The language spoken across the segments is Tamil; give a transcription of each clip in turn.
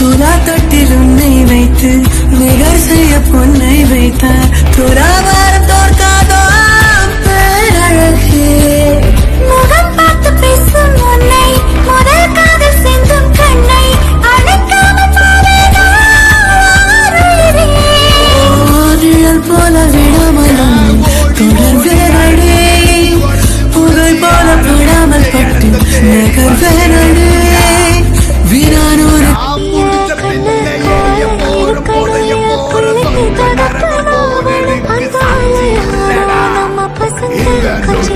துலா தொட்டில் உன்னை வைத்து நிகர் செய்ய பொன்னை வைத்தார் துராபாரம் தோற்காதோ பேரழகே முகம் பார்த்து பேசும் உன்னை முதல் காதல் சிந்தும் கண்ணை அணைக்காமல் போவேனோ உயிரே. நிழல் போல விடாமலும் தொடர்வேனடே புகை போல படாமல் பட்டு நகர்வேனடே வீரானோரு நான் முடிச்ச பின்னையே எப்போதும் போதைய போற சொந்த நரகம் போல எனக்கு சாட்சி இல்லடா. இந்த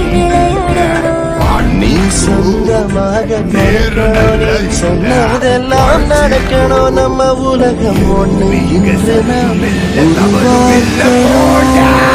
பண்ணி சொந்தமாக நடக்கணும் நீ சொன்னதெல்லாம் நடக்கணும் நம்ம உலகம் ஒண்ணு இன்று நாம் உருவாக்க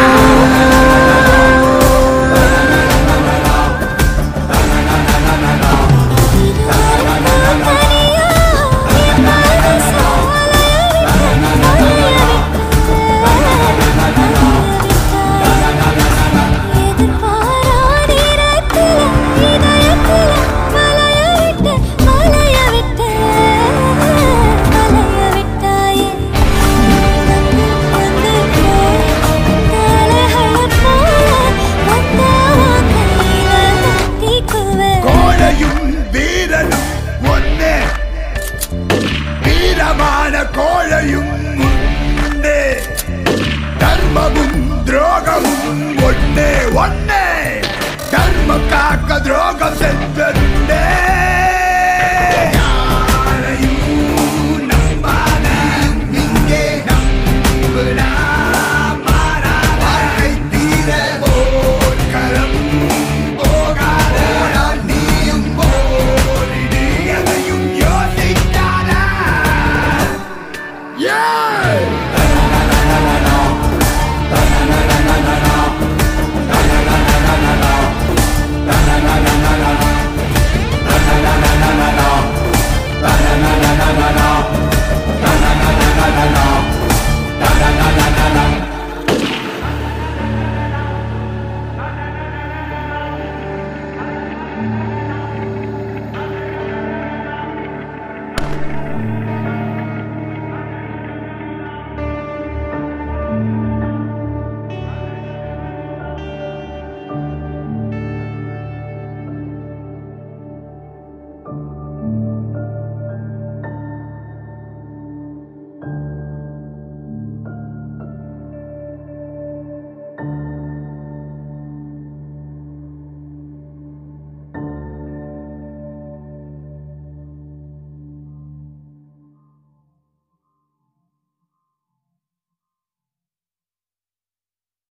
கோழையும் வீரனும் ஒன்னே வீரமான கோழையும் உண்டு தர்மமும் துரோகமும் ஒன்னே ஒன்னே தர்மம் காக்க துரோகம் சென்றே